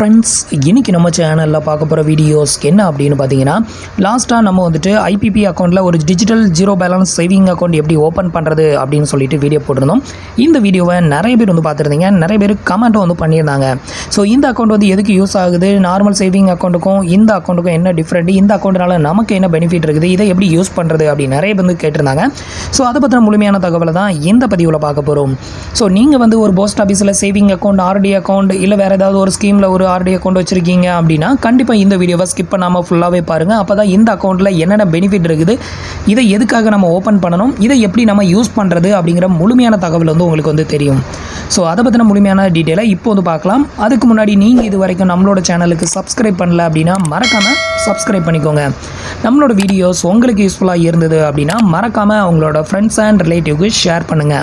friends இன்னைக்கு நம்ம சேனலில் பார்க்க போகிற வீடியோஸ் என்ன அப்படின்னு பார்த்தீங்கன்னா லாஸ்ட்டாக நம்ம வந்துட்டு ஐபிபி அக்கௌண்ட்டில் ஒரு digital zero balance saving account எப்படி ஓப்பன் பண்ணுறது அப்படின்னு சொல்லிட்டு வீடியோ போட்டிருந்தோம் இந்த வீடியோவை நிறைய பேர் வந்து பார்த்துருந்தீங்க நிறைய பேர் கமெண்ட்டும் வந்து பண்ணியிருந்தாங்க ஸோ இந்த அக்கௌண்ட் வந்து எதுக்கு யூஸ் ஆகுது நார்மல் சேவிங் அக்கௌண்ட்டுக்கும் இந்த அக்கௌண்ட்டுக்கும் என்ன டிஃப்ரெண்ட் இந்த அக்கௌண்ட்னால நமக்கு என்ன பெனிஃபிட் இருக்குது இதை எப்படி யூஸ் பண்ணுறது அப்படின்னு நிறைய பேர் வந்து கேட்டிருந்தாங்க ஸோ அதை பற்றின முழுமையான தகவலை தான் இந்த பதிவில் பார்க்க போகிறோம் ஸோ நீங்கள் வந்து ஒரு போஸ்ட் ஆஃபீஸில் சேவிங் அக்கௌண்ட் ஆர்டி அக்கௌண்ட் இல்லை வேறு ஏதாவது ஒரு ஸ்கீமில் ஒரு ஆர்டி அக்கௌண்ட் வச்சுருக்கீங்க அப்படின்னா கண்டிப்பாக இந்த வீடியோவை ஸ்கிப் பண்ணாமல் ஃபுல்லாகவே பாருங்கள் அப்போ தான் இந்த அக்கௌண்ட்டில் என்னென்ன பெனிஃபிட் இருக்குது இதை எதுக்காக நம்ம ஓப்பன் பண்ணணும் இதை எப்படி நம்ம யூஸ் பண்ணுறது அப்படிங்கிற முழுமையான தகவல் வந்து உங்களுக்கு வந்து தெரியும் ஸோ அதை பற்றின முழுமையான டீட்டெயிலை இப்போ வந்து பார்க்கலாம் அதுக்கு முன்னாடி நீங்கள் இது வரைக்கும் நம்மளோட சேனலுக்கு சப்ஸ்கிரைப் பண்ணல அப்படின்னா மறக்காமல் சப்ஸ்கிரைப் பண்ணிக்கோங்க நம்மளோட வீடியோஸ் உங்களுக்கு யூஸ்ஃபுல்லாக இருந்தது அப்படின்னா மறக்காமல் உங்களோட ஃப்ரெண்ட்ஸ் அண்ட் ரிலேட்டிவ்க்கு ஷேர் பண்ணுங்கள்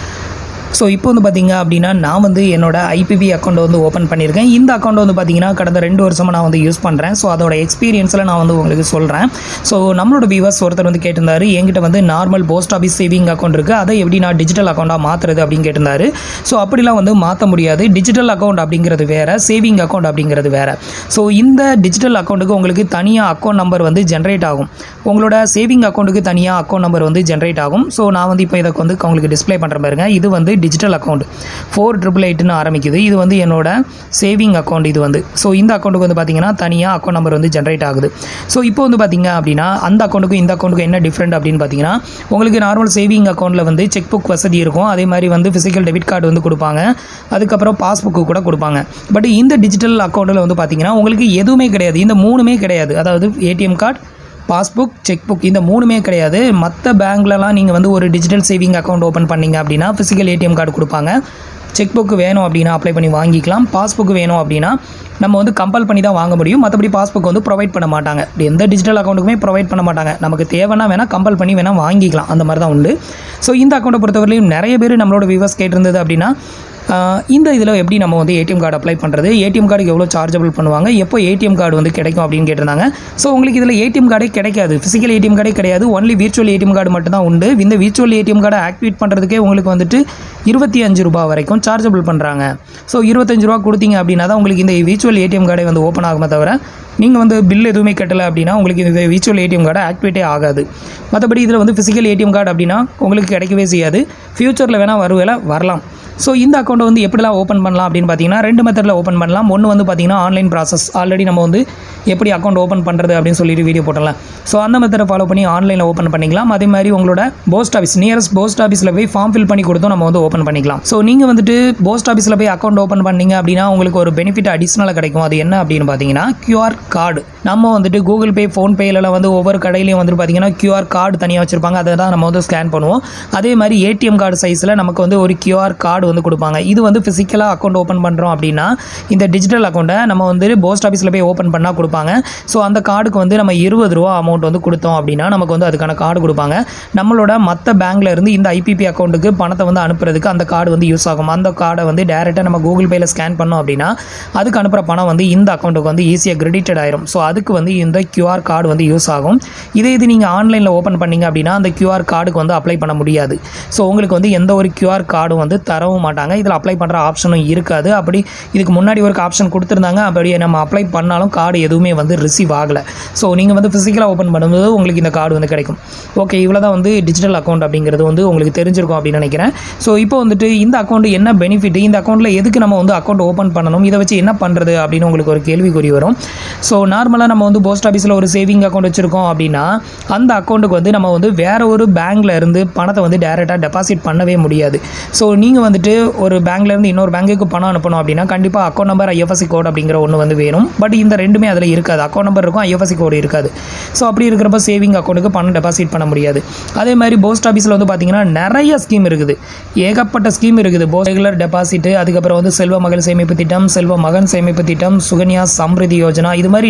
ஸோ இப்போ வந்து பார்த்தீங்க அப்படின்னா நான் வந்து என்னோட ஐபிபி அக்கௌண்ட் வந்து ஓப்பன் பண்ணியிருக்கேன் இந்த அக்கௌண்ட் வந்து பார்த்தீங்கன்னா கடந்த ரெண்டு வருஷமாக நான் வந்து யூஸ் பண்ணுறேன் ஸோ அதோட எக்ஸ்பீரியன்ஸில் நான் வந்து உங்களுக்கு சொல்கிறேன் ஸோ நம்மளோட வியூவர்ஸ் ஒருத்தர் வந்து கேட்டிருந்தாரு என்கிட்ட வந்து normal post office saving account இருக்குது அதை எப்படி நான் டிஜிட்டல் அக்கௌண்ட்டாக மாற்றுறது அப்படின்னு கேட்டிருந்தாரு ஸோ அப்படிலாம் வந்து மாற்ற முடியாது டிஜிட்டல் அக்கௌண்ட் அப்படிங்கிறது வேறு சேவிங் அக்கௌண்ட் அப்படிங்கிறது வேறு ஸோ இந்த டிஜிட்டல் அக்கௌண்ட்டுக்கு உங்களுக்கு தனியாக அக்கௌண்ட் நம்பர் வந்து ஜென்ரேட் ஆகும் உங்களோட சேவிங் அக்கௌண்ட்டுக்கு தனியாக அக்கௌண்ட் நம்பர் வந்து ஜென்ரேட் ஆகும் ஸோ நான் வந்து இப்போ இதை வந்து உங்களுக்கு டிஸ்ப்ளே பண்ணுற பாருங்க இது வந்து டிஜிட்டல் அக்கௌண்ட் ஃபோர் ட்ரிபிள் எயிட்னு ஆரம்பிக்குது இது வந்து என்னோட சேவிங் அக்கௌண்ட் இது வந்து ஸோ இந்த அக்கௌண்ட்டுக்கு வந்து பார்த்தீங்கன்னா தனியாக அக்கௌண்ட் நம்பர் வந்து ஜென்ரேட் ஆகுது ஸோ இப்போ வந்து பார்த்தீங்க அப்படின்னா அந்த அக்கௌண்ட்டுக்கும் இந்த அக்கௌண்ட்டுக்கும் என்ன டிஃப்ரெண்ட் அப்படின்னு பார்த்தீங்கன்னா உங்களுக்கு நார்மல் சேவிங் அக்கௌண்ட்டில் வந்து செக் புக் வசதி இருக்கும் அதே மாதிரி வந்து ஃபிசிக்கல் டெபிட் கார்டு வந்து கொடுப்பாங்க அதுக்கப்புறம் பாஸ்புக்கு கூட கொடுப்பாங்க பட் இந்த டிஜிட்டல் அக்கௌண்ட்டில் வந்து பார்த்தீங்கன்னா உங்களுக்கு எதுவுமே கிடையாது இந்த மூணுமே கிடையாது அதாவது ATM card passbook cheque book இந்த மூணுமே கிடையாது மற்ற பேங்க்லலாம் நீங்கள் வந்து ஒரு டிஜிட்டல் சேவிங் அக்கௌண்ட் ஓப்பன் பண்ணீங்க அப்படின்னா ஃபிசிக்கல் ஏடிஎம் கார்டு கொடுப்பாங்க செக் புக் வேணும் அப்படின்னா அப்ளை பண்ணி வாங்கிக்கலாம் பாஸ்புக் வேணும் அப்படின்னா நம்ம வந்து கம்பல் பண்ணி தான் வாங்க முடியும் மற்றபடி பாஸ்புக் வந்து ப்ரொவைட் பண்ண மாட்டாங்க எந்த டிஜிட்டல் அக்கௌண்ட்டுக்குமே ப்ரொவைட் பண்ண மாட்டாங்க நமக்கு தேவைன்னா வேணால் கம்பல் பண்ணி வேணால் வாங்கிக்கலாம் அந்த மாதிரி தான் உண்டு ஸோ இந்த அக்கௌண்ட்டை பொறுத்தவரையிலும் நிறைய பேர் நம்மளோட வியூவர்ஸ் கேட்டிருந்தது அப்படின்னா ஆஹ் இந்த இதில் எப்படி நம்ம வந்து ஏடிஎம் கார்டு அப்ளை பண்ணுறது ஏடிஎம் கார்டுக்கு எவ்வளோ சார்ஜபிள் பண்ணுவாங்க எப்போ ஏடிஎம் கார்டு வந்து கிடைக்கும் அப்படின்னு கேட்டிருந்தாங்க ஸோ உங்களுக்கு இதில் ஏடிஎம் கார்டே கிடைக்காது ஃபிசிக்கல் ஏடிஎம் கார்டே கிடையாது ஒன்லி விர்ச்சுவல் ஏடிஎம் கார்டு மட்டும் தான் உண்டு இந்த விர்ச்சுவல் ஏடிஎம் கார்டை ஆக்டிவேட் பண்ணுறதுக்கே உங்களுக்கு வந்துட்டு இருபத்தி அஞ்சு ரூபா வரைக்கும் சார்ஜபிள் பண்ணுறாங்க ஸோ இருபத்தஞ்சு ரூபா கொடுத்தீங்க அப்படின்னா தான் உங்களுக்கு இந்த விர்ச்சுவல் ஏடிஎம் கார்டே வந்து ஓப்பன் ஆகுமே தவிர நீங்கள் வந்து பில் எதுவுமே கட்டலை அப்படின்னா உங்களுக்கு இந்த விர்ச்சுவல் ஏடிஎம் கார்டு ஆக்டிவேட்டே ஆகாது மற்றபடி இதில் வந்து ஃபிசிக்கல் ஏடிஎம் கார்டு அப்படின்னா உங்களுக்கு கிடைக்கவே செய்யாது ஃப்யூச்சரில் வேணால் வருவேல வரலாம் ஸோ இந்த அக்கௌண்ட்டை வந்து எப்படிலாம் ஓப்பன் பண்ணலாம் அப்படின்னு பார்த்தீங்கன்னா ரெண்டு மெத்தடில் ஓப்பன் பண்ணலாம் ஒன்று வந்து பார்த்தீங்கன்னா ஆன்லைன் ப்ராசஸ் ஆல்ரெடி நம்ம வந்து எப்படி அக்கௌண்ட் ஓப்பன் பண்ணுறது அப்படின்னு சொல்லிட்டு வீடியோ போட்டலாம் ஸோ அந்த மெத்தடை ஃபாலோ பண்ணி ஆன்லைனில் ஓப்பன் பண்ணிக்கலாம் அதே மாதிரி உங்களோட போஸ்ட் ஆஃபீஸ் நியரஸ்ட் போஸ்ட் ஆஃபீஸில் போய் ஃபார்ம் ஃபில் பண்ணி கொடுத்தும் நம்ம வந்து ஓப்பன் பண்ணிக்கலாம் ஸோ நீங்கள் வந்துட்டு போஸ்ட் ஆஃபீஸில் போய் அக்கௌண்ட் ஓப்பன் பண்ணீங்க அப்படின்னா உங்களுக்கு ஒரு பெனிஃபிட் அடிஷ்னலாக கிடைக்கும் அது என்ன அப்படின்னு பார்த்தீங்கன்னா கியூஆர் கார்டு நம்ம வந்துட்டு கூகுள் பே ஃபோன்பேலலாம் வந்து ஒவ்வொரு கடையிலையும் வந்துட்டு பார்த்தீங்கன்னா கியூஆர் கார்டு தனியாக வச்சுருப்பாங்க அதை தான் நம்ம வந்து ஸ்கேன் பண்ணுவோம் அதே மாதிரி ஏடிஎம் கார்டு சைஸில் நமக்கு வந்து ஒரு கியூஆர் கார்டு வந்து கொடுப்பாங்க இது வந்து ஃபிசிக்கலாக அக்கௌண்ட் ஓப்பன் பண்ணுறோம் அப்படின்னா இந்த டிஜிட்டல் அக்கௌண்ட்டை நம்ம வந்து போஸ்ட் ஆஃபீஸில் போய் ஓப்பன் பண்ணால் கொடுப்பாங்க ஸோ அந்த கார்டுக்கு வந்து நம்ம இருபது ரூபா அமௌண்ட் வந்து கொடுத்தோம் அப்படின்னா நமக்கு வந்து அதுக்கான கார்டு கொடுப்பாங்க நம்மளோட மற்ற பேங்க்ல இருந்து இந்த ஐபிபி அக்கௌண்ட்டுக்கு பணத்தை வந்து அனுப்புறதுக்கு அந்த கார்டு வந்து யூஸ் ஆகும் அந்த கார்டை வந்து டேரெக்டாக நம்ம கூகுள் பேயில் ஸ்கேன் பண்ணோம் அப்படின்னா அதுக்கு அனுப்புகிற பணம் வந்து இந்த அக்கௌண்ட்டுக்கு வந்து ஈஸியாக கிரெடிட்டட் ஆயிரும் ஸோ அதுக்கு வந்து இந்த கியூஆர் கார்டு வந்து யூஸ் ஆகும் இதே இது நீங்கள் ஆன்லைனில் ஓப்பன் பண்ணீங்க அப்படின்னா அந்த கியூஆர் கார்டுக்கு வந்து அப்ளை பண்ண முடியாது ஸோ உங்களுக்கு வந்து எந்த ஒரு கியூஆர் கார்டும் வந்து தரவும் மாட்டாங்க இதில் அப்ளை பண்ணுற ஆப்ஷனும் இருக்காது அப்படி இதுக்கு முன்னாடி ஒரு ஆப்ஷன் கொடுத்துருந்தாங்க அப்படியே நம்ம அப்ளை பண்ணாலும் கார்டு எதுவுமே வந்து ரிசீவ் ஆகலை ஸோ நீங்கள் வந்து ஃபிசிக்கலாக ஓப்பன் பண்ணும்போது உங்களுக்கு இந்த கார்டு வந்து கிடைக்கும் ஓகே இவ்வளோ தான் வந்து டிஜிட்டல் அக்கௌண்ட் அப்படிங்கிறது வந்து உங்களுக்கு தெரிஞ்சிருக்கும் அப்படின்னு நினைக்கிறேன் ஸோ இப்போ வந்துட்டு இந்த அக்கௌண்ட் என்ன பெனிஃபிட் இந்த அக்கௌண்ட்டில் எதுக்கு நம்ம வந்து அக்கௌண்ட் ஓப்பன் பண்ணணும் இதை வச்சு என்ன பண்ணுறது அப்படின்னு உங்களுக்கு ஒரு கேள்விக்குறி வரும் ஸோ நார்மலாக நம்ம வந்து போஸ்ட் ஆஃபீஸில் ஒரு சேவிங் அக்கௌண்ட் வச்சுருக்கோம் அப்படின்னா அந்த அக்கௌண்ட்டுக்கு வந்து நம்ம வந்து வேற ஒரு பேங்க்ல இருந்து பணத்தை வந்து டேரெக்டாக டெபாசிட் பண்ணவே முடியாது ஸோ நீங்கள் வந்துட்டு ஒரு பேங்க்ல இருந்து இன்னொரு பேங்க்குக்கு பணம் அனுப்பணும் அப்படின்னா கண்டிப்பாக அக்கௌண்ட் நம்பர் ஐஎஃப்எஸ்சி கோட் அப்படிங்கிற ஒன்று வந்து வேணும் பட் இந்த ரெண்டுமே அதில் இருக்காது அக்கௌண்ட் நம்பர் இருக்கும் ஐஎஃப்எஸ்சி கோடு இருக்காது ஸோ அப்படி இருக்கிறப்ப சேவிங் அக்கௌண்ட்டுக்கு பணம் டெபாசிட் பண்ண முடியாது அதே மாதிரி போஸ்ட் ஆஃபீஸில் வந்து பார்த்தீங்கன்னா நிறைய ஸ்கீம் இருக்குது ஏகப்பட்ட ஸ்கீம் இருக்குது போஸ்ட் ரெகுலர் டெபாசிட் அதுக்கப்புறம் வந்து செல்வ மகள் சேமிப்பு திட்டம் செல்வ மகன் சேமிப்பு திட்டம் சுகன்யா சம்ருதி யோஜனா இது மாதிரி நிறைய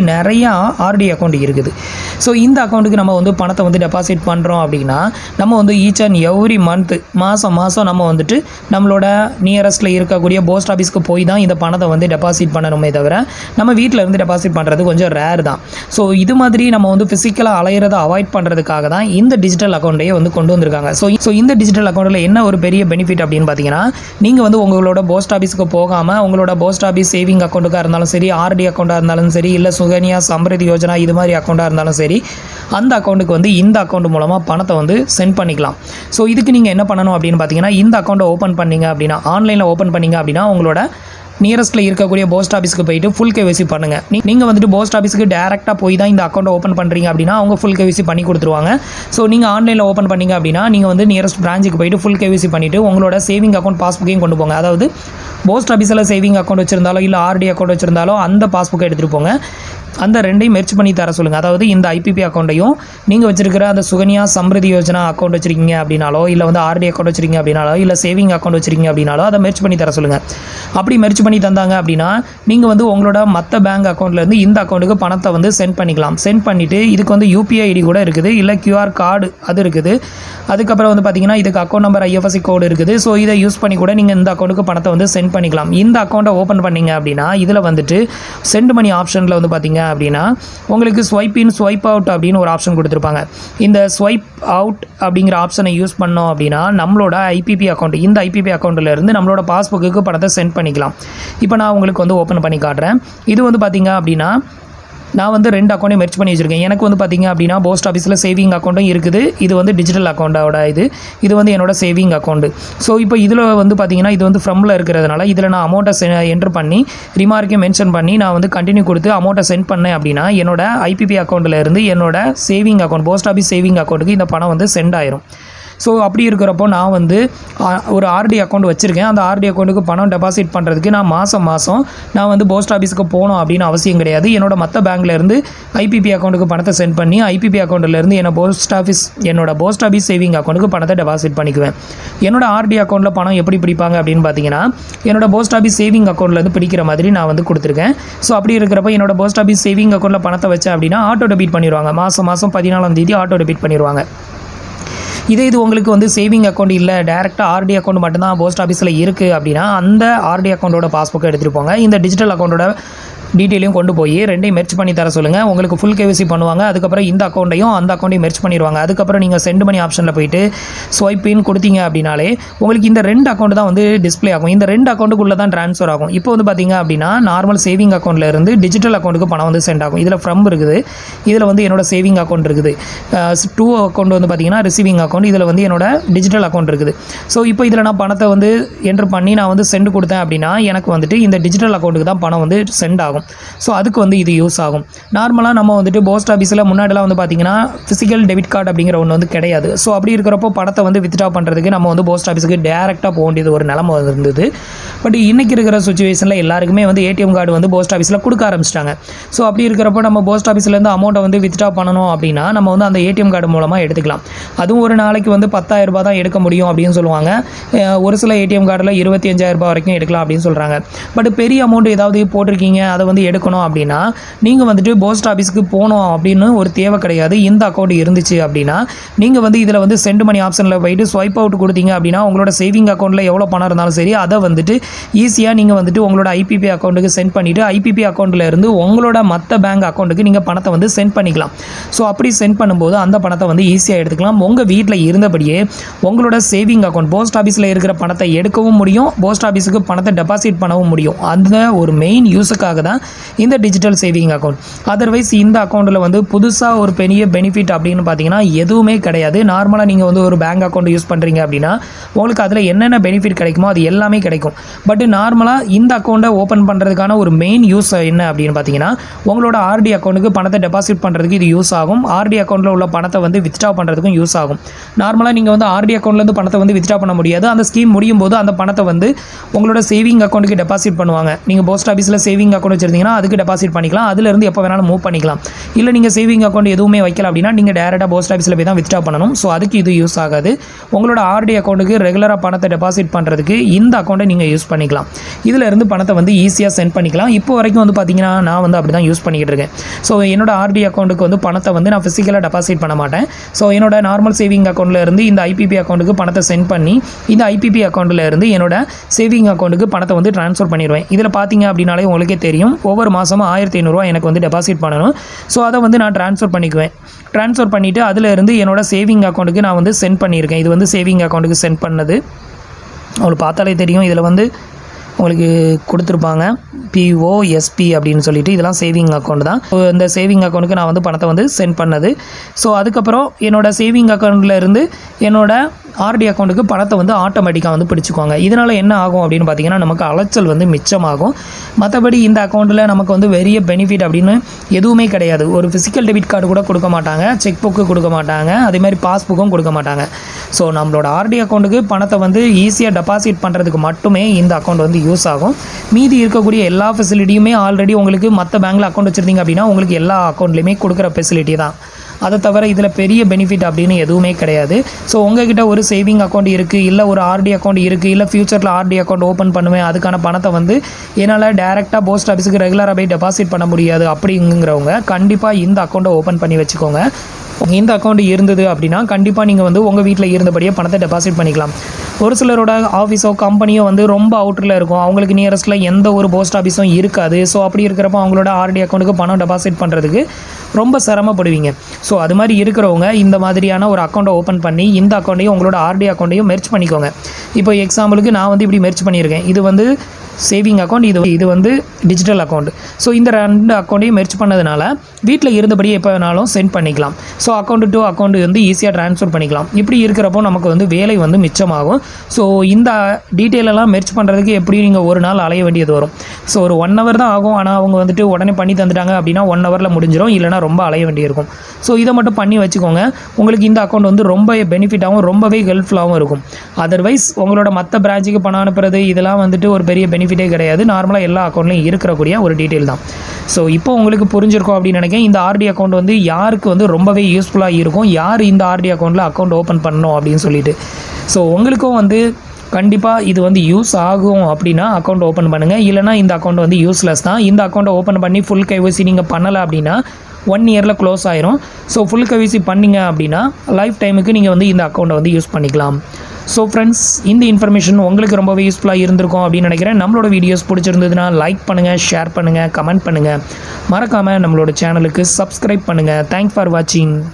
தனியாக ஆர்டி அக்கௌண்ட் இருக்குது ஸோ இந்த அக்கௌண்ட்டுக்கு நம்ம வந்து பணத்தை வந்து டெபாசிட் பண்ணுறோம் அப்படின்னா நம்ம வந்து ஈச் அண்ட் எவ்ரி மந்த்து மாதம் மாதம் நம்ம வந்துட்டு நம்மளோட நியரஸ்ட்டில் இருக்கக்கூடிய போஸ்ட் ஆஃபீஸ்க்கு போய் தான் இந்த பணத்தை வந்து டெபாசிட் பண்ணணுமே தவிர நம்ம வீட்டில் இருந்து டெபாசிட் பண்ணுறது கொஞ்சம் ரேர் தான் ஸோ இது மாதிரி நம்ம வந்து ஃபிசிக்கலாக அலையிறதை அவாய்ட் பண்ணுறதுக்காக தான் இந்த டிஜிட்டல் அக்கௌண்ட்டையே வந்து கொண்டு வந்திருக்காங்க ஸோ ஸோ இந்த டிஜிட்டல் அக்கௌண்ட்டில் என்ன ஒரு பெரிய பெனிஃபிட் அப்படின்னு பார்த்தீங்கன்னா நீங்கள் வந்து உங்களோட போஸ்ட் ஆஃபீஸுக்கு போகாமல் உங்களோட போஸ்ட் ஆஃபீஸ் சேவிங் அக்கௌண்ட்டுக்காக இருந்தாலும் சரி ஆர்டி அக்கௌண்ட்டாக இருந்தாலும் சரி இல்லை சுகன்யா சம்ரிதி யோஜனா இது மாதிரி அக்கௌண்ட்டாக இருந்தாலும் சரி அந்த அக்கௌண்ட்டுக்கு வந்து இந்த அக்கௌண்ட் மூலமாக பணத்தை வந்து சென்ட் பண்ணிக்கலாம் ஸோ இதுக்கு நீங்கள் என்ன பண்ணணும் அப்படின்னு பார்த்தீங்கன்னா இந்த அக்கௌண்ட்டை ஓப்பன் பண்ணீங்க அப்படின்னா ஆன்லைனில் ஓப்பன் பண்ணீங்க அப்படின்னா உங்களோட நியரஸ்ட்டில் இருக்கக்கூடிய போஸ்ட் ஆஃபீஸ்க்கு போயிட்டு ஃபுல் கேவிசி பண்ணுங்கள் நீங்கள் வந்துட்டு போஸ்ட் ஆஃபீஸுக்கு டேரெக்டாக போய் தான் இந்த அக்கௌண்ட்டை ஓப்பன் பண்ணுறீங்க அப்படின்னா அவங்க ஃபுல் கேவிசி பண்ணி கொடுத்துருவாங்க ஸோ நீங்கள் ஆன்லைனில் ஓப்பன் பண்ணீங்க அப்படின்னா நீங்கள் வந்து நியரஸ்ட் பிரான்ச்சுக்கு போயிட்டு ஃபுல் கேவிசி பண்ணிவிட்டு உங்களோட சேவிங் அக்கௌண்ட் பாஸ்புக்கையும் கொண்டு போங்க அதாவது போஸ்ட் ஆஃபீஸில் சேவிங் அக்கௌண்ட் வச்சிருந்தாலோ இல்லை ஆர்டி அக்கௌண்ட் வச்சிருந்தாலோ அந்த பாஸ்புக்கை எடுத்துகிட்டு போங்க அந்த ரெண்டையும் மெர்ச் பண்ணி தர சொல்லுங்கள் அதாவது இந்த ஐபிபி அக்கௌண்ட்டையும் நீங்கள் வச்சிருக்கிற அந்த சுகன்யா சம்ருதி யோஜனா அக்கௌண்ட் வச்சிருக்கீங்க அப்படின்னாலோ இல்லை வந்து ஆர்டி அக்கௌண்ட் வச்சிருக்கீங்க அப்படின்னாலோ இல்லை சேவிங் அக்கௌண்ட் வச்சிருக்கீங்க அப்படின்னாலோ அதை மெர்ச் பண்ணி தர சொல்லுங்கள் அப்படி மெர்ச் பண்ணி தந்தாங்க அப்படின்னா நீங்கள் வந்து உங்களோட மற்ற பேங்க் அக்கௌண்ட்லேருந்து இந்த அக்கௌண்ட்டுக்கு பணத்தை வந்து சென்ட் பண்ணிக்கலாம் சென்ட் பண்ணிவிட்டு இதுக்கு வந்து யூபிஐ ஐடி கூட இருக்குது இல்லை கியூஆர் கார்டு அது இருக்குது அதுக்கப்புறம் வந்து பார்த்தீங்கன்னா இதுக்கு அக்கௌண்ட் நம்பர் ஐஎஃப்எஸ்சி கோடு இருக்குது ஸோ இதை யூஸ் பண்ணி கூட நீங்கள் இந்த அக்கௌண்ட்டுக்கு பணத்தை வந்து சென்ட் பண்ணிக்கலாம் இந்த அக்கௌண்ட்டை ஓப்பன் பண்ணீங்க அப்படின்னா இதில் வந்துட்டு சென்ட் மணி ஆப்ஷனில் வந்து பார்த்தீங்க அப்படின்னா உங்களுக்கு ஸ்வைப் இன் ஸ்வைப் அவுட் அப்படின்னு ஒரு ஆப்ஷன் கொடுத்துருப்பாங்க இந்த ஸ்வைப் அவுட் அப்படிங்கிற ஆப்ஷனை யூஸ் பண்ணோம் அப்படின்னா நம்மளோட ஐபிபி அக்கௌண்ட் இந்த ஐபிபி அக்கௌண்ட்டில் நம்மளோட பாஸ்புக்கு பணத்தை சென்ட் பண்ணிக்கலாம் இப்போ நான் உங்களுக்கு வந்து ஓப்பன் பண்ணி காட்டுறேன் இது வந்து பார்த்தீங்க அப்படின்னா நான் வந்து ரெண்டு அக்கௌண்ட்டையும் மெர்ச் பண்ணி வச்சிருக்கேன் எனக்கு வந்து பார்த்தீங்க அப்படின்னா போஸ்ட் ஆஃபீஸில் சேவிங் அக்கௌண்ட்டும் இருக்குது இது வந்து டிஜிட்டல் அக்கௌண்ட்டோட இது இது வந்து என்னோட சேவிங் அக்கௌண்ட் ஸோ இப்போ இதில் வந்து பார்த்தீங்கன்னா இது வந்து ஃப்ரம்ல இருக்கிறதுனால இதில் நான் அமௌண்ட்டை என்ட்ரு பண்ணி ரிமார்க்கையும் மென்ஷன் பண்ணி நான் வந்து கண்டினியூ கொடுத்து அமௌண்ட்டை சென்ட் பண்ணேன் அப்படின்னா என்னோட ஐபிபி அக்கௌண்ட்டில் இருந்து என்னோட saving account post office saving அக்கௌண்ட்டுக்கு இந்த பணம் வந்து சென்ட் ஆயிரும் ஸோ அப்படி இருக்கிறப்போ நான் வந்து ஆ, ஒரு ஆர்டி அக்கௌண்ட் வச்சுருக்கேன் அந்த ஆர்டி அக்கௌண்ட்டுக்கு பணம் டெபாசிட் பண்ணுறதுக்கு நான் மாதம் மாதம் நான் வந்து போஸ்ட் ஆஃபீஸுக்கு போகணும் அப்படின்னு அவசியம் கிடையாது என்னோட மற்ற பேங்க்லேருந்து ஐபிபி அக்கௌண்ட்டுக்கு பணத்தை சென்ட் பண்ணி ஐபிபி அக்கௌண்ட்டிலேருந்து என்னோட போஸ்ட் ஆஃபீஸ் என்னோட போஸ்ட் ஆஃபீஸ் சேவிங் அக்கௌண்ட்டுக்கு பணத்தை டெபாசிட் பண்ணிக்குவேன் என்னோட ஆர்டி அக்கௌண்ட்டில் பணம் எப்படி பிடிப்பாங்க அப்படின்னு பார்த்தீங்கன்னா என்னோட போஸ்ட் ஆஃபீஸ் சேவிங் அக்கௌண்ட்லேருந்து பிடிக்கிற மாதிரி நான் வந்து கொடுத்துருக்கேன் ஸோ அப்படி இருக்கிறப்ப என்னோட போஸ்ட் ஆஃபீஸ் சேவிங் அக்கௌண்ட்டில் பணத்தை வச்சேன் அப்படின்னா ஆட்டோ டெபிட் பண்ணிடுவாங்க மாதம் மாதம் பதினாலாம் தேதி ஆட்டோ டெபிட் பண்ணிடுவாங்க இதே இது உங்களுக்கு வந்து சேவிங் அக்கௌண்ட் இல்லை டேரெக்டாக ஆர்டி அக்கௌண்ட் மட்டும்தான் போஸ்ட் ஆஃபீஸில் இருக்குது அப்படின்னா அந்த ஆர்டி அக்கௌண்ட்டோட பாஸ்புக்கை எடுத்துகிட்டு போங்க இந்த டிஜிட்டல் அக்கௌண்ட்டோட டீட்டெயிலையும் கொண்டு போய் ரெண்டையும் மெர்ச் பண்ணி தர சொல்லுங்கள் உங்களுக்கு ஃபுல் கேவிசி பண்ணுவாங்க அதுக்கப்புறம் இந்த அக்கௌண்ட்டையும் அந்த அக்கௌண்ட்டையும் மெர்ச் பண்ணிடுவாங்க அதுக்கப்புறம் நீங்கள் சென்ட் மணி ஆப்ஷனில் போயிட்டு ஸ்வைப் இன் கொடுத்தீங்க அப்படின்னாலே உங்களுக்கு இந்த ரெண்டு அக்கௌண்ட் தான் வந்து டிஸ்ப்ளே ஆகும் இந்த ரெண்டு அக்கௌண்ட்டுக்குள்ளே தான் ட்ரான்ஸ்ஃபர் ஆகும் இப்போ வந்து பார்த்தீங்க அப்படின்னா நார்மல் சேவிங் அக்கௌண்ட்டில் இருந்து டிஜிட்டல் அக்கௌண்ட்டுக்கு பணம் வந்து சென்ட் ஆகும் இதில் ஃப்ரம் இருக்குது இதில் வந்து என்னோட சேவிங் அக்கௌண்ட் இருக்குது டூ அக்கௌண்ட் வந்து பார்த்தீங்கன்னா ரிசீவிங் அக்கௌண்ட் இதில் வந்து என்னோட டிஜிட்டல் அக்கௌண்ட் இருக்குது ஸோ இப்போ இதில் நான் பணத்தை வந்து என்ட்ரு பண்ணி நான் வந்து சென்ட் கொடுத்தேன் அப்படின்னா எனக்கு வந்துட்டு இந்த டிஜிட்டல் அக்கௌண்ட்டுக்கு தான் பணம் வந்து சென்ட் ஆகும் ஸோ அதுக்கு வந்து இது யூஸ் ஆகும் நார்மலாக நம்ம வந்துட்டு போஸ்ட் ஆஃபீஸில் முன்னாடிலாம் வந்து பார்த்தீங்கன்னா ஃபிசிக்கல் டெபிட் கார்டு அப்படிங்கிற ஒன்று வந்து கிடையாது ஸோ அப்படி இருக்கிறப்போ பணத்தை வந்து வித்ட்ரா பண்ணுறதுக்கு நம்ம வந்து போஸ்ட் ஆஃபீஸுக்கு டேரெக்டாக போக வேண்டியது ஒரு நிலமை இருந்தது பட் இன்றைக்கி இருக்கிற சுச்சுவேஷனில் எல்லாருக்குமே வந்து ஏடிஎம் கார்டு வந்து போஸ்ட் ஆஃபீஸில் கொடுக்க ஆரம்பிச்சிட்டாங்க ஸோ அப்படி இருக்கிறப்போ நம்ம போஸ்ட் ஆஃபீஸ்லேருந்து அமௌண்ட்டை வந்து வித்ட்ரா பண்ணணும் அப்படின்னா நம்ம வந்து அந்த ஏடிஎம் கார்டு மூலமாக எடுத்துக்கலாம் அதுவும் ஒரு நாளைக்கு வந்து 10000 ரூபாய் தான் எடுக்க முடியும் அப்படின்னு சொல்லுவாங்க அஹ் ஒரு சில ஏடிஎம் கார்டில் இருபத்தி அஞ்சாயிரம் ரூபாய் வரைக்கும் எடுக்கலாம் அப்படின்னு சொல்கிறாங்க பட் பெரிய அமௌண்ட் ஏதாவது போட்டிருக்கீங்க அதை வந்து எடுக்கணும் அப்படின்னா நீங்கள் வந்துட்டு போஸ்ட் ஆஃபீஸ்க்கு போகணும் அப்படின்னு ஒரு தேவை கிடையாது இந்த அக்கௌண்ட் இருந்துச்சு அப்படின்னா நீங்கள் வந்து இதில் வந்து சென்ட் மணி ஆப்ஷனில் போயிட்டு ஸ்வைப் அவுட் கொடுத்தீங்க அப்படின்னா உங்களோட சேவிங் அக்கௌண்ட்டில் எவ்வளோ பணம் இருந்தாலும் சரி அதை வந்துட்டு ஈஸியாக நீங்கள் வந்துட்டு உங்களோட ஐபிபி அக்கௌண்ட்டுக்கு சென்ட் பண்ணிவிட்டு ஐபிபி அக்கௌண்ட்டில் இருந்து உங்களோட மற்ற பேங்க் அக்கௌண்ட்டுக்கு நீங்கள் பணத்தை வந்து சென்ட் பண்ணிக்கலாம் ஸோ அப்படி சென்ட் பண்ணும்போது அந்த பணத்தை வந்து ஈஸியாக எடுத்துக்கலாம் உங்கள் வீட்டில் இருந்தபடியே உங்களோட சேவிங் அக்கௌண்ட் போஸ்ட் ஆஃபீஸில் இருக்கிற பணத்தை எடுக்கவும் முடியும் போஸ்ட் ஆஃபீஸுக்கு பணத்தை டெபாசிட் பண்ணவும் முடியும் அந்த ஒரு மெயின் யூஸுக்காக தான் இந்த டிஜிட்டல் சேவிங் அக்கௌண்ட் அதர்வைஸ் இந்த அக்கௌண்ட்டில் வந்து புதுசாக ஒரு பெரிய பெனிஃபிட் அப்படின்னு பார்த்தீங்கன்னா எதுவுமே கிடையாது நார்மலாக நீங்கள் வந்து ஒரு பேங்க் அக்கௌண்ட் யூஸ் பண்ணுறீங்க அப்படின்னா உங்களுக்கு அதில் என்னென்ன பெனிஃபிட் கிடைக்குமோ அது எல்லாமே கிடைக்கும் பட் நார்மலாக இந்த அக்கௌண்ட்டை ஓப்பன் பண்ணுறதுக்கான ஒரு மெயின் யூஸ் என்ன அப்படின்னு பார்த்தீங்கன்னா உங்களோட ஆர்டி அக்கௌண்ட்டுக்கு பணத்தை டெபாசிட் பண்ணுறதுக்கு இது யூஸ் ஆகும் ஆர்டி அக்கௌண்ட்டில் உள்ள பணத்தை வந்து வித்ட்ரா பண்ணுறதுக்கும் யூஸ் ஆகும் நார்மலாக நீங்கள் வந்து ஆர்டி அக்கௌண்ட்லேருந்து பணத்தை வந்து வித்ட்ரா பண்ண முடியாது அந்த ஸ்கீம் முடியும் போது அந்த பணத்தை வந்து உங்களோட சேவிங் அக்கௌண்ட்டுக்கு டெபாசிட் பண்ணுவாங்க நீங்கள் போஸ்ட் ஆஃபீஸில் சேவிங் அக்கௌண்ட் வச்சிருந்தீங்கன்னா அதுக்கு டெபாசிட் பண்ணிக்கலாம் அதுலேருந்து எப்போ வேணாலும் மூவ் பண்ணிக்கலாம் இல்லை நீங்கள் சேவிங் அக்கௌண்ட் எதுவுமே வைக்கல அப்படின்னா நீங்கள் டேரெக்டாக போஸ்ட் ஆஃபீஸில் போய் தான் வித்ட்ரா பண்ணணும் ஸோ அதுக்கு இது யூஸ் ஆகாது உங்களோட ஆர்டி அக்கௌண்ட்டுக்கு ரெகுலராக பணத்தை டெபாசிட் பண்ணுறதுக்கு இந்த அக்கௌண்ட்டை நீங்கள் யூஸ் பண்ணிக்கலாம் இதில் இருந்து பணத்தை வந்து ஈஸியாக சென்ட் பண்ணிக்கலாம் இப்போ வரைக்கும் வந்து பார்த்தீங்கன்னா நான் வந்து அப்படி தான் யூஸ் பண்ணிக்கிட்டு இருக்கேன் ஸோ என்னோட ஆர்டி அக்கௌண்ட்டுக்கு வந்து பணத்தை வந்து நான் ஃபிசிக்கலாக டெபாசிட் பண்ண மாட்டேன் ஸோ என்னோட நார்மல் சேவிங் அக்கௌண்ட்டில் இருந்து இந்த ஐபிபி அக்கௌண்ட்டுக்கு பணத்தை சென்ட் பண்ணி இந்த ஐபிபி அக்கௌண்ட்டில் இருந்து என்னோட சேவிங் அக்கௌண்ட்டுக்கு பணத்தை வந்து ட்ரான்ஸ்ஃபர் பண்ணிடுவேன் இதில் பார்த்தீங்க அப்படின்னாலே உங்களுக்கே தெரியும் ஒவ்வொரு மாதமும் ஆயிரத்தி ஐநூறுரூவா எனக்கு வந்து டெபாசிட் பண்ணணும் ஸோ அதை வந்து நான் ட்ரான்ஸ்ஃபர் பண்ணிக்குவேன் ட்ரான்ஸ்ஃபர் பண்ணிவிட்டு அதில் இருந்து என்னோட சேவிங் அக்கௌண்ட்டுக்கு நான் வந்து சென்ட் பண்ணியிருக்கேன் இது வந்து சேவிங் அக்கௌண்ட்டுக்கு சென்ட் பண்ணது உங்களுக்கு பார்த்தாலே தெரியும் இதில் வந்து உங்களுக்கு கொடுத்துருப்பாங்க பிஓஎஸ்பி அப்படின்னு சொல்லிட்டு இதெல்லாம் சேவிங் அக்கௌண்ட் தான் So, இந்த சேவிங் அக்கௌண்ட்டுக்கு நான் வந்து பணத்தை வந்து சென்ட் பண்ணது ஸோ அதுக்கப்புறம் என்னோட சேவிங் அக்கௌண்ட்டில் இருந்து என்னோட ஆர்டி அக்கௌண்ட்டுக்கு பணத்தை வந்து ஆட்டோமேட்டிக்காக வந்து பிடிச்சிக்குவாங்க இதனால் என்ன ஆகும் அப்படின்னு பார்த்தீங்கன்னா நமக்கு அலைச்சல் வந்து மிச்சமாகும் மற்றபடி இந்த அக்கௌண்ட்டில் நமக்கு வந்து பெரிய பெனிஃபிட் அப்படின்னு எதுவுமே கிடையாது ஒரு ஃபிசிக்கல் டெபிட் கார்டு கூட கொடுக்க மாட்டாங்க செக் புக்கு கொடுக்க மாட்டாங்க அதே மாதிரி பாஸ்புக்கும் கொடுக்க மாட்டாங்க ஸோ நம்மளோட ஆர்டி அக்கௌண்ட்டுக்கு பணத்தை வந்து ஈஸியாக டெபாசிட் பண்ணுறதுக்கு மட்டுமே இந்த அக்கௌண்ட் வந்து யூஸ் ஆகும் மீதி இருக்கக்கூடிய எல்லா ஃபெசிலிட்டியுமே ஆல்ரெடி உங்களுக்கு மற்ற பேங்க்கில் அக்கௌண்ட் வச்சுருந்தீங்க அப்படின்னா உங்களுக்கு எல்லா அக்கௌண்ட்லேயுமே கொடுக்குற ஃபெசிலிட்டி தான் அதை தவிர இதில் பெரிய பெனிஃபிட் அப்படின்னு எதுவுமே கிடையாது ஸோ உங்ககிட்ட ஒரு சேவிங் அக்கௌண்ட் இருக்குது இல்லை ஒரு ஆர்டி அக்கௌண்ட் இருக்குது இல்லை ஃப்யூச்சரில் ஆர்டி அக்கௌண்ட் ஓப்பன் பண்ணுவேன் அதுக்கான பணத்தை வந்து என்னால் டேரெக்டாக போஸ்ட் ஆஃபீஸுக்கு ரெகுலராக போய் டெபாசிட் பண்ண முடியாது அப்படிங்கிறவங்க கண்டிப்பாக இந்த அக்கௌண்ட்டை ஓப்பன் பண்ணி வச்சுக்கோங்க இந்த அக்கௌண்ட் இருந்தது அப்படின்னா கண்டிப்பாக நீங்கள் வந்து உங்கள் வீட்டில் இருந்தபடியே பணத்தை டெபாசிட் பண்ணிக்கலாம் ஒரு சிலரோட ஆஃபீஸோ கம்பெனியோ வந்து ரொம்ப அவுட்டரில் இருக்கும் அவங்களுக்கு நியரஸ்ட்டில் எந்த ஒரு போஸ்ட் ஆஃபீஸும் இருக்காது ஸோ அப்படி இருக்கிறப்ப அவங்களோட ஆர்டி அக்கௌண்ட்டுக்கு பணம் டெபாசிட் பண்ணுறதுக்கு ரொம்ப சிரமப்படுவீங்க ஸோ அது மாதிரி இருக்கிறவங்க இந்த மாதிரியான ஒரு அக்கௌண்ட்டை ஓப்பன் பண்ணி இந்த அக்கௌண்ட்டையும் உங்களோட ஆர்டி அக்கௌண்ட்டையும் மெர்ச் பண்ணிக்கோங்க இப்போ எக்ஸாம்பிளுக்கு நான் வந்து இப்படி மெர்ச் பண்ணியிருக்கேன் இது வந்து சேவிங் அக்கௌண்ட் இது இது வந்து டிஜிட்டல் அக்கௌண்ட் ஸோ இந்த ரெண்டு அக்கௌண்ட்டையும் மெர்ச் பண்ணதுனால வீட்டில் இருந்தபடியே எப்போ வேணாலும் சென்ட் பண்ணிக்கலாம் ஸோ அக்கௌண்ட் டு அக்கௌண்ட் வந்து ஈஸியாக ட்ரான்ஸ்ஃபர் பண்ணிக்கலாம் இப்படி இருக்கிறப்போ நமக்கு வந்து வேலை வந்து மிச்சமாகும் ஸோ இந்த டீட்டெயில் எல்லாம் மெர்ச் பண்ணுறதுக்கு எப்படியும் நீங்கள் ஒரு நாள் அலைய வேண்டியது வரும் ஸோ ஒரு ஒன் ஹவர் தான் ஆகும் ஆனால் அவங்க வந்துட்டு உடனே பண்ணி தந்துட்டாங்க அப்படின்னா ஒன் ஹவரில் முடிஞ்சிடும் இல்லைனா ரொம்ப அலைய வேண்டியிருக்கும் ஸோ இதை மட்டும் பண்ணி வச்சுக்கோங்க உங்களுக்கு இந்த அக்கௌண்ட் வந்து ரொம்ப பெனிஃபிட்டாகவும் ரொம்பவே ஹெல்ப்ஃபுல்லாகவும் இருக்கும் அதர்வைஸ் உங்களோட மற்ற பிரான்ச்சுக்கு பணம் அனுப்புறது இதெல்லாம் வந்துட்டு ஒரு பெரிய பெனிஃபிட்டே கிடையாது நார்மலாக எல்லா அக்கௌண்ட்லையும் இருக்கக்கூடிய ஒரு டீட்டெயில் தான் ஸோ இப்போ உங்களுக்கு புரிஞ்சிருக்கும் அப்படின்னு நினைக்கிறேன் இந்த ஆர்டி அக்கௌண்ட் வந்து யாருக்கு வந்து ரொம்பவே யூஸ்ஃபுல்லாக இருக்கும் யார் இந்த ஆர்டி அக்கௌண்ட்டில் அக்கௌண்ட் ஓப்பன் பண்ணணும் அப்படின்னு சொல்லிட்டு ஸோ உங்களுக்கும் வந்து கண்டிப்பாக இது வந்து யூஸ் ஆகும் அப்படின்னா அக்கௌண்ட் ஓப்பன் பண்ணுங்கள் இல்லைனா இந்த அக்கௌண்ட் வந்து யூஸ்லெஸ் தான் இந்த அக்கௌண்ட்டை ஓப்பன் பண்ணி ஃபுல் கைவசி நீங்கள் பண்ணலை அப்படின்னா ஒன் இயரில் க்ளோஸ் ஆயிரும் ஸோ ஃபுல் கைவசி பண்ணீங்க அப்படின்னா லைஃப் டைமுக்கு நீங்கள் வந்து இந்த அக்கௌண்ட்டை வந்து யூஸ் பண்ணிக்கலாம் ஸோ ஃப்ரெண்ட்ஸ் இந்த இன்ஃபர்மேஷன் உங்களுக்கு ரொம்பவே யூஸ்ஃபுல்லாக இருந்திருக்கும் அப்படின்னு நினைக்கிறேன் நம்மளோட வீடியோஸ் பிடிச்சிருந்ததுன்னா லைக் பண்ணுங்கள் ஷேர் பண்ணுங்கள் கமெண்ட் பண்ணுங்கள் மறக்காமல் நம்மளோட சேனலுக்கு சப்ஸ்கிரைப் பண்ணுங்கள் தேங்க்ஸ் ஃபார் வாட்சிங்